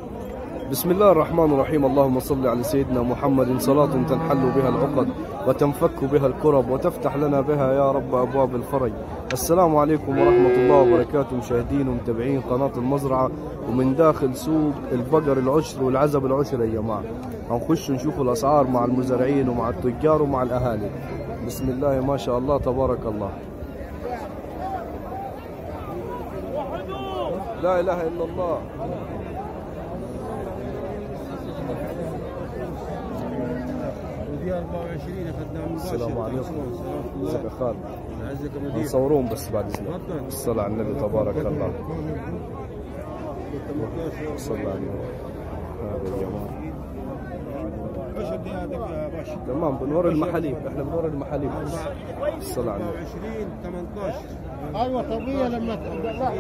بسم الله الرحمن الرحيم اللهم صل على سيدنا محمد صلاة تنحل بها العقد وتنفك بها الكرب وتفتح لنا بها يا رب أبواب الفرج السلام عليكم ورحمة الله وبركاته مشاهدين ومتابعين قناة المزرعة ومن داخل سوق البقر العشر والعزب العشر يا جماعة هنخش نشوف الأسعار مع المزارعين ومع التجار ومع الأهالي بسم الله ما شاء الله تبارك الله لا إله إلا الله ودي 24 اخذناها من باشا السلام عليكم ازيك يا خالد عزك يا مدير نصورون بس بعد اذنك تفضل. الصلاة على النبي تبارك الله صلى على النبي هذا يا جماعة ايش ادي هذا يا باشا تمام بنور المحاليب احنا بنور المحاليب بس الصلاة على النبي 24 18 ايوه طبيعي لما تبدا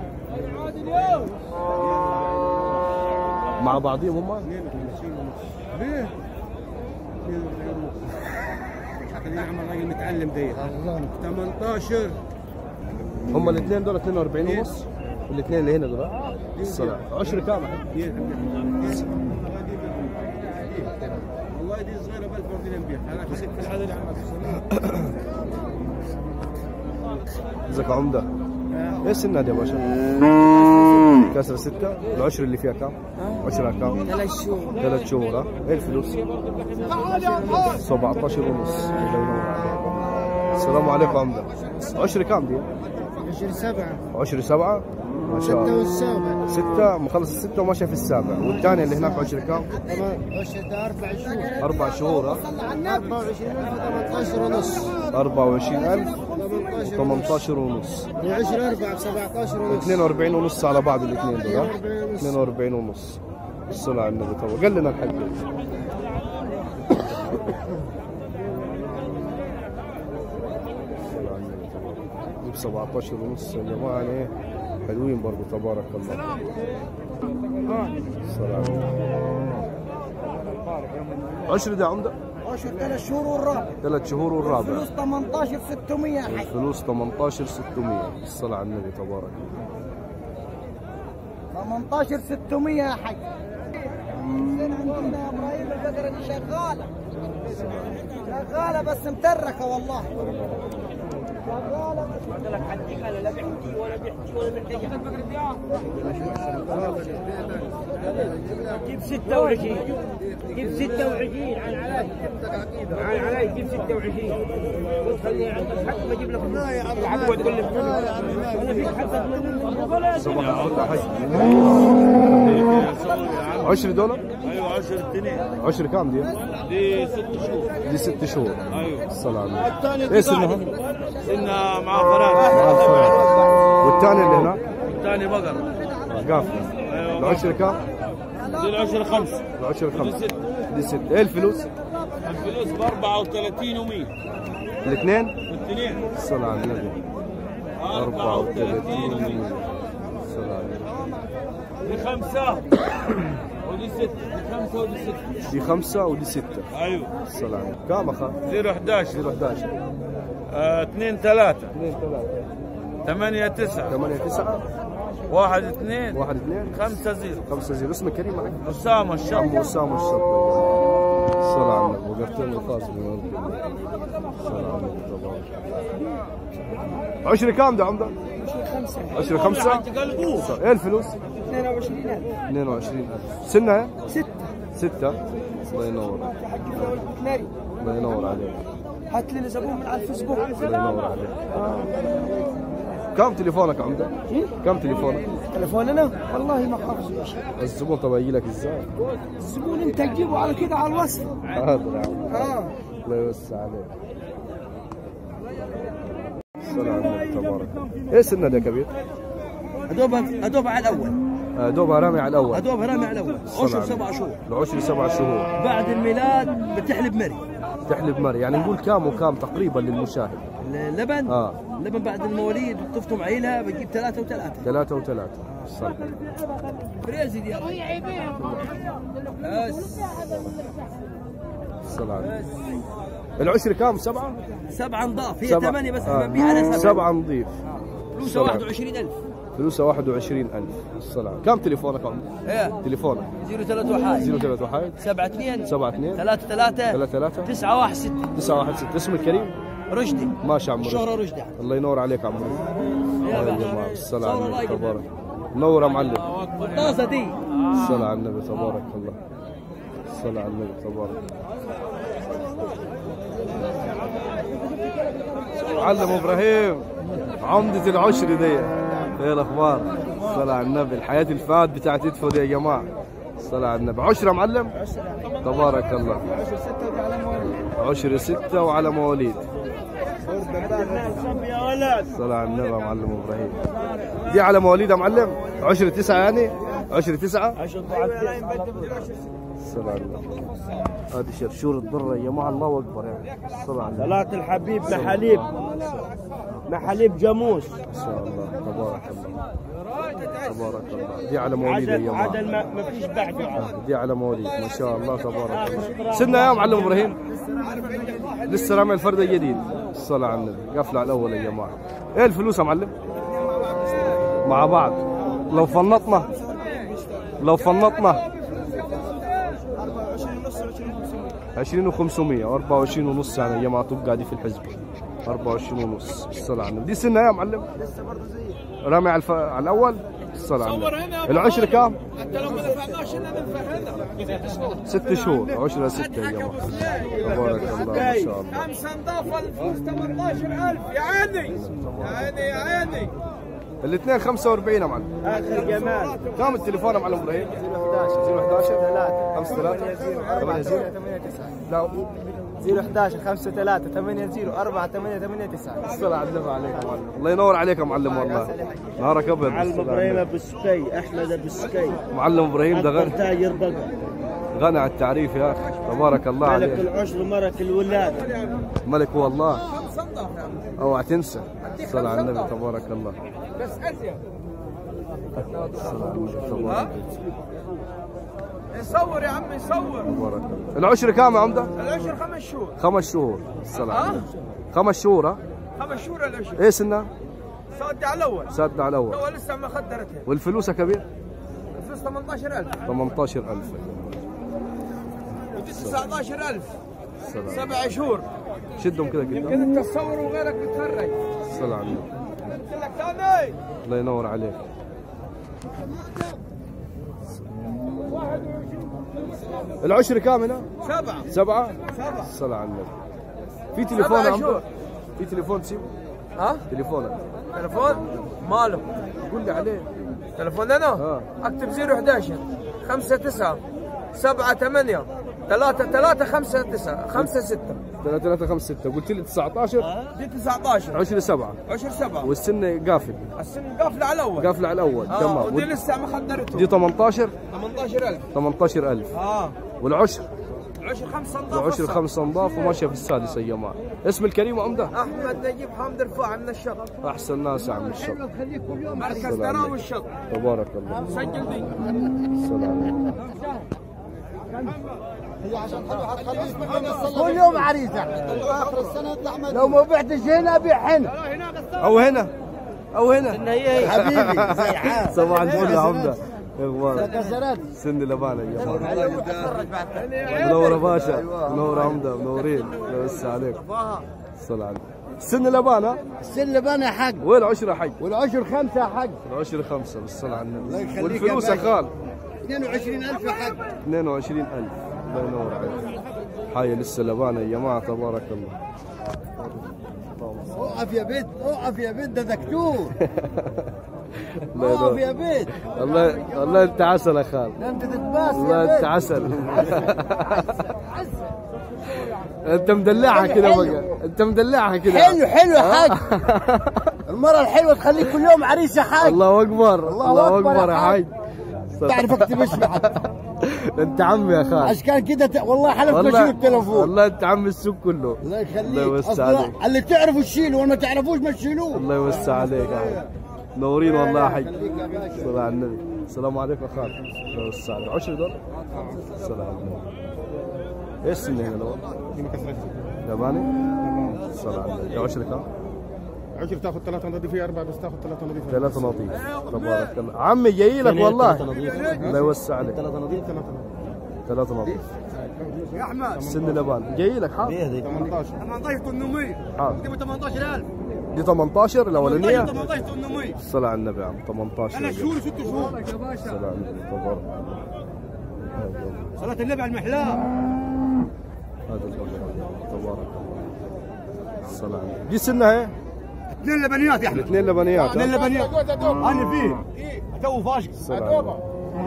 مع بعضهم هم 52 ونص ليه؟ 42 ونص خلينا نعمل راجل متعلم دي 18 هم الاثنين دول 42 ونص الاثنين اللي هنا دول الصلاة عشر كام والله دي صغيره ب 1000 برضه نبيع انا خليك في الحاله اللي عملها ازيك يا عمدة ايش النادي يا باشا؟ كسر ستة العشر اللي فيها كام؟ عشرة كام؟ ثلاث شهور ثلاث شهور ها؟ ايه الفلوس؟ 17 ونص الله ينور عليك. السلام عليكم عمدة عشر كام دي؟ عشر سبعة عشر سبعة ما شاء ستة الله والسابع ستة مخلص الستة وماشية في السابع والثانية اللي هناك عشر كام؟ عشر ده أربع شهور أربع شهور ها؟ 24000 18 ونص 24000 18 18 ونص وعشر أربعة ب 17 ونص 42 ونص على بعض الاثنين دول ها؟ 42 ونص. 42 ونص الصلاة على النبي طبعا قال لنا الحق الصلاة على النبي طبعا. جيب 17 ونص يا جماعة يعني إيه؟ حلوين برضو تبارك الله الصلاة على النبي عشر ده عمدة عشر ثلاث شهور والرابع ثلاث شهور والرابع فلوس 18 600 حي الفلوس 18 600 الصلاة على النبي تبارك الله 18 600 حي عندنا يا ابراهيم البقرة دي شغالة شغالة بس متركة والله شغالة جيب 26 جيب 26 عن علي عن علي جيب 26 وتخليني عندك حق ما اجيب لك العفو تقول لي انا فيك حسب من صباح الفل يا حاج 10 دولار ايوه 10 جنيه عشر كام دي؟ دي ست شهور دي ست شهور ايوه الصلاة على النبي ايه سنها؟ سنها مع فراغ مع الفرع والثاني اللي هناك الثاني بقر قاف العشر كام؟ دي العشر خمسة العشر دي خمسة ست دي ست ايه الفلوس؟ الفلوس ب 34 و100 الاثنين؟ والاثنين الصلاة على النبي 34 الصلاة على النبي دي خمسة ودي ست دي خمسة ودي ست دي خمسة ودي ستة ايوه الصلاة على النبي كام أخا؟ 011 011 2 3 2 3 8 9 8 9 1 2 1 2 5 0 5 0 اسمك كريم معك؟ أسامة الشاب عمو أسامة الشاب الصلاة على النبي وقفتين الخاص الصلاة على النبي تبارك عشرة كام ده عمده؟ عشرة خمسة قلبوه ايه الفلوس؟ 22000 22000 سنة ايه؟ ستة ستة الله ينور ناري الله ينور عليك هات لي الزبون من على الفيسبوك الله ينور عليك كم تليفونك عمده؟ كم تليفونك؟ تليفوننا والله ما حافظ يا شيخ الزبون طبعا يجي لك ازاي؟ الزبون انت تجيبه على كده على الوصف حاضر يا عم اه الله يوسع عليك الصلاة على النبي تبارك ايه سنة ده يا كبير؟ ادوب ادوب على الاول آه، دوبها رامي على الاول ادوب رامي على الاول الصلاة عشر على سبع النبي. شهور العشر سبع شهور بعد الميلاد بتحلب مري تحلب مري يعني نقول كام وكام تقريبا للمشاهد اللبن اه اللبن بعد المواليد تفطم عيلها بتجيب ثلاثة وثلاثة ثلاثة وثلاثة صح فريزي دي بس الصلاة على النبي. العشر كام سبعة؟ سبعة نضاف هي سبعة. ثمانية بس آه. ببيع على سبعة سبعة نظيف فلوسها سبعة. 21000 فلوسها 21000 الصلاة كم تليفونك عمر؟ ايه تليفونك 03 وحايد 03 واحد 7 2 7 2 3 3 3 3 9 1 6 9 1 6 اسمك كريم رشدي ماشي عمرو الشهرة رشدي الله ينور عليك عمرو يا يا بابا. جماعة الصلاة على صورة النبي رايقة. تبارك منور يا معلم الطاسة دي الصلاة على النبي تبارك الله الصلاة على النبي تبارك معلم ابراهيم عمدة العشر دي ايه الاخبار الصلاة على النبي الحياة الفات بتاعت ادفو دي يا جماعة الصلاة على النبي عشرة معلم تبارك الله عشر ستة وعلى مواليد الصلاة على النبي يا معلم ابراهيم دي على مواليد يا معلم عشر تسعة يعني عشر تسعة الصلاة على النبي هذه شرشور الضرة يا جماعة الله أكبر يعني الصلاة على النبي صلاة الحبيب محاليب محاليب جاموس ما شاء الله تبارك الله تبارك الله دي على مواليد يا عدل جماعة عدل ما ما فيش بعد دي على مواليد ما شاء الله تبارك الله سنة يا معلم ابراهيم لسه رامي الفرد الجديد الصلاة على النبي قفل على الاول يا جماعة ايه الفلوس يا معلم مع بعض لو فنطنا لو فنطنا 20 و500 و24 ونص يعني يا جماعة تبقى دي في الحزب 24 ونص الصلاة على النبي دي سنة يا معلم رامي على, الف... على الاول الصلاة على النبي العشر كام؟ انت لو ما دفعناش انا بنفهمها ست شهور عشرة ستة يا جماعة تبارك الله ما شاء الله خمسة نضافة الفلوس 18000 يا عيني يا عيني يا عيني الاثنين 45 يا معلم اخر جمال كم التليفون يا معلم ابراهيم؟ 011 5 3 8 0 لا 011 5 3 8 0 4 8 8 9 الصلاة على النبي عليك يا معلم الله ينور عليك يا معلم والله نهارك ابيض معلم بالصلاة على ابراهيم النبي. ابو السكي احمد ابو السكي معلم ابراهيم ده اكبر غني تاجر بقر غني على التعريف يا اخي تبارك الله ملك عليك العشر وملك الولاد ملك هو الله اوعى تنسى الصلاة على النبي تبارك الله بس ازيد الصلاة على النبي تبارك يصور يا عمي يصور تبارك الله العشر كام يا عمده؟ العشر خمس شهور خمس شهور الصلاة على النبي خمس شهور ها؟ خمس شهور العشر ايه سنة؟ صاد على الاول سادنا على الاول هو لسه ما خدرتها والفلوس يا كبير؟ الفلوس 18000 18000 ودي 19000 السلام سبع شهور شدهم كده قدام يمكن انت تصور وغيرك بتفرج الصلاة على النبي قلت لك ثاني الله ينور عليك العشر كام هنا؟ سبعة سبعة؟ سبعة الصلاة على النبي في تليفون سبعة عم شهور. في تليفون تسيبه؟ ها تليفونك تلفون ماله قول لي عليه تلفون انا اه اكتب 011 5 9 7 8 3 3 5 9 5 6 3 3 5 6 قلت لي 19 دي 19 10 7 10 7 والسن قافل السن قافله على الاول قافل على الاول اه تمام ودي وال- لسه ما خدرته دي 18 18000 18000 اه والعشر العشر خمسة نضاف العشر وصل. خمسة نضاف وماشية في السادسة يا جماعة اسم الكريم عمده احمد نجيب حامد رفاعي من الشط أحسن ناس يا عم الشط مركز سلام دراوي الشط تبارك الله سجل دي السلام كل يوم عريسة لو ما بعتش هنا ابيع هنا أو هنا أو هنا حبيبي زي عاد صباح الفل يا عمده يا اخبارك كسرات سن لبانة يا جماعة منور يا باشا منور يا عمده منورين الله يوسع عليك الصلاة عليك سن لبانة السن لبنا حق وين العشرة حق والعشر خمسة حق العشرة خمسة بالصلاة على الله النبي يخليك والفلوس يا يا خال 22000 حق 22000 الله ينور عليك حي لسه لبانة يا جماعة تبارك الله اقف يا بيت اقف يا بيت ده دكتور الله اقف ينور يا بيت الله الله انت عسل يا خال ده انت تتباس والله يا انت بيت عسل انت مدلعها كده بقى انت مدلعها كده حلو حلو يا حاج المرة الحلوة تخليك كل يوم عريس يا حاج الله اكبر الله الله أكبر يا اكبر يا حاج. حاج تعرف اكتب اسمي حتى انت عمي يا خال عشان كان كده ت... والله حلفت بشيل والله التليفون والله انت عم السوق كله الله يخليك الله يوسع أصلاً عليك. اللي تعرفوا تشيلوا واللي ما تعرفوش ما تشيلوه الله يوسع عليك يا حاج نورين والله يا حاج صلى على النبي السلام عليكم يا خال الله يوسع عليك 10 دولار السلام على النبي ايش السنة هنا لو؟ ياباني؟ الصلاة على النبي 10 كم؟ عشر تاخذ ثلاثة نظيف فيها أربعة بس تاخذ ثلاثة نظيف ثلاثة نظيف تبارك الله عمي جاي لك والله الله يوسع عليك ثلاثة نظيف ثلاثة نظيف ثلاثة نظيف يا احمد السن لبان جاي لك حاضر 18 18 800 حاضر تبي 18000 دي 18 الاولانيه 18 800 الصلاة على النبي يا عم 18 انا شهور ست شهور الصلاة على النبي تبارك الله صلاة النبي على المحلاه هذا الرجل تبارك الله الصلاة على النبي دي سنها ايه؟ اثنين لبنيات يا احمد اثنين لبنيات اثنين ها؟ لبنيات انا فيه تو فاشل الصلاة على النبي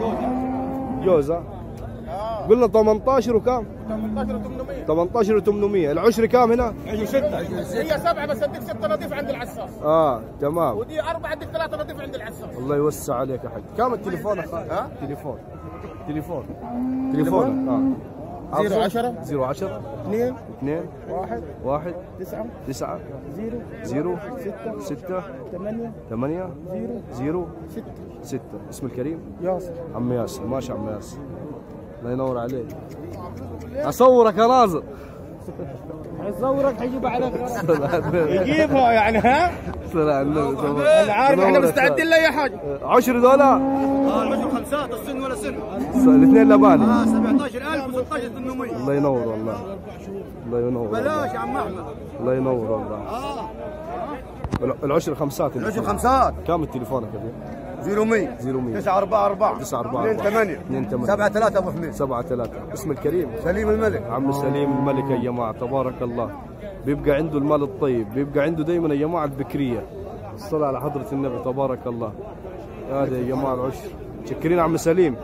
جوزة قلنا 18 وكم؟ 18 و800 العشر كام هنا؟ عشر ستة هي سبعة بس اديك ستة نظيف عند العساس اه تمام ودي أربعة اديك ثلاثة نظيف عند العساس الله يوسع عليك يا حاج كم التليفون يا خالد؟ ها؟ تليفون تليفون تليفون اه زيرو عشرة. زيرو عشرة اثنين اثنين واحد واحد تسعة تسعة زيرو زيرو ستة ستة ثمانية ثمانية زيرو زيرو ستة ستة اسم الكريم ياسر عم ياسر ماشي عم ياسر الله ينور عليك اصورك يا ناظر صورك حيجيب عليك يجيبها يعني ها صلى على النبي تمام. انا عارف احنا تنور يا مستعدين لاي حاجة خالد. عشر دولار اه العشر خمسات السن ولا سن الاثنين لباني اه 17000 و 16 800 الله ينور والله الله ينور والله. بلاش يا عم احمد الله ينور والله اه العشر خمسات العشر خمسات كم التليفون يا كبير؟ 0100 0100 944 944 2 8 2 8 7 3 ابو حميد سبعة ثلاثة اسم الكريم سليم الملك عم سليم الملك يا جماعة تبارك الله بيبقى عنده المال الطيب بيبقى عنده دايما يا جماعة البكرية الصلاة على حضرة النبي تبارك الله هذا يا جماعة العشر شكرين عم سليم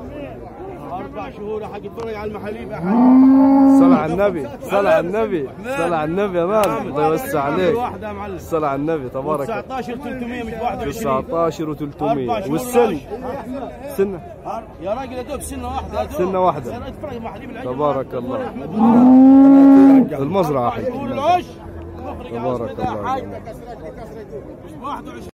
أربع شهور حق الدنيا على المحاليب صلاة على النبي صلاة على النبي صلاة على النبي يا مان الله يوسع عليك واحدة يا معلم الصلاة على النبي تبارك الله 19 300 مش 21 19 و300 أربع شهور والسن العشر. سنة يا راجل يا دوب سنة واحدة يا دوب. سنة واحدة. يا راجل اتفرج محاليب العجل تبارك الله المزرعة حق شهور العش تبارك الله يا جماعة. 21